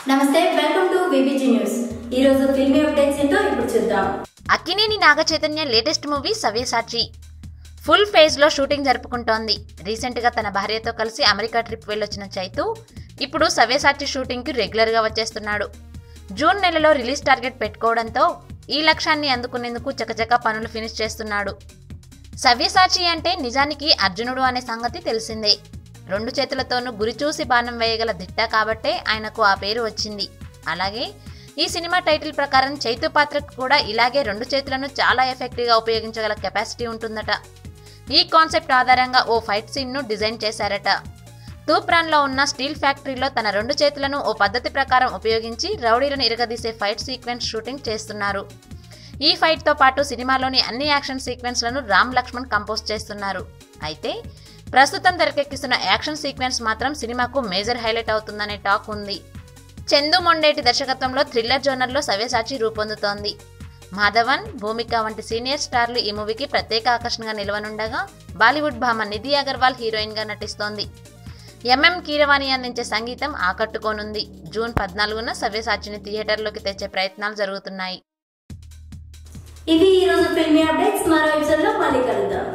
నమస్తే welcome to BBG news ఈ రోజు ఫిల్మీ అప్డేట్స్ ఏంటో ఇప్పుడు చూద్దాం Akkineni Naga Chaitanya latest movie Savyasachi full ఫేజ్లో షూటింగ్ జరుపుకుంటోంది రీసెంట్గా తన భార్యతో కలిసి అమెరికా ట్రిప్ వెళ్ళొచ్చిన చైతు ఇప్పుడు సవ్యసాచి షూటింగ్కి రెగ్యులర్గా వచ్చేస్తున్నాడు జూన్ నెలలో రిలీజ్ టార్గెట్ పెట్టుకోవడంతో ఈ లక్ష్యాన్ని అందుకునేందుకు చకచక పనులు ఫినిష్ చేస్తున్నాడు సవ్యసాచి అంటే నిజానికి అర్జునుడు అనే సంగతి తెలిసిందే రెండు చేతులతోనూ గురి చూసి బాణం వేయగల దిట్ట కాబట్టే ఆయనకు ఆ పేరు వచ్చింది అలాగే ఈ సినిమా టైటిల్ ప్రకారం చైతు పాత్రకు కూడా ఇలాగే రెండు చేతులను చాలా ఎఫెక్టివ్గా ఉపయోగించగల కెపాసిటీ ఉంటుందట ఈ కాన్సెప్ట్ ఆధారంగా ఓ ఫైట్ సీన్ను డిజైన్ చేశారట తూప్రాన్లో ఉన్న స్టీల్ ఫ్యాక్టరీలో తన రెండు చేతులను ఓ పద్ధతి ప్రకారం ఉపయోగించి రౌడీలను ఇరగదీసే ఫైట్ సీక్వెన్స్ షూటింగ్ చేస్తున్నారు ఈ ఫైట్తో పాటు సినిమాలోని అన్ని యాక్షన్ సీక్వెన్స్లను రామ్ లక్ష్మణ్ కంపోజ్ చేస్తున్నారు అయితే ప్రస్తుతం తెరకెక్కిస్తున్న యాక్షన్ సీక్వెన్స్ మాత్రం సినిమాకు మేజర్ హైలైట్ అవుతుందనే టాక్ ఉంది చందు మొండేటి దర్శకత్వంలో థ్రిల్లర్ జోనర్లో సవ్యసాచి రూపొందుతోంది మాధవన్ భూమిక వంటి సీనియర్ స్టార్లు ఈ మూవీకి ప్రత్యేక ఆకర్షణగా నిలవనుండగా బాలీవుడ్ భామ నిధి అగర్వాల్ హీరోయిన్గా నటిస్తోంది ఎంఎం కీరవాణి అందించే సంగీతం ఆకట్టుకోనుంది జూన్ పద్నాలుగున సవ్యసాచిని థియేటర్లోకి తెచ్చే ప్రయత్నాలు జరుగుతున్నాయి ఇవి ఈ రోజు ఫిల్మీ అప్డేట్స్ మరో ఎపిసోడ్ లో మళ్ళీ కలుద్దాం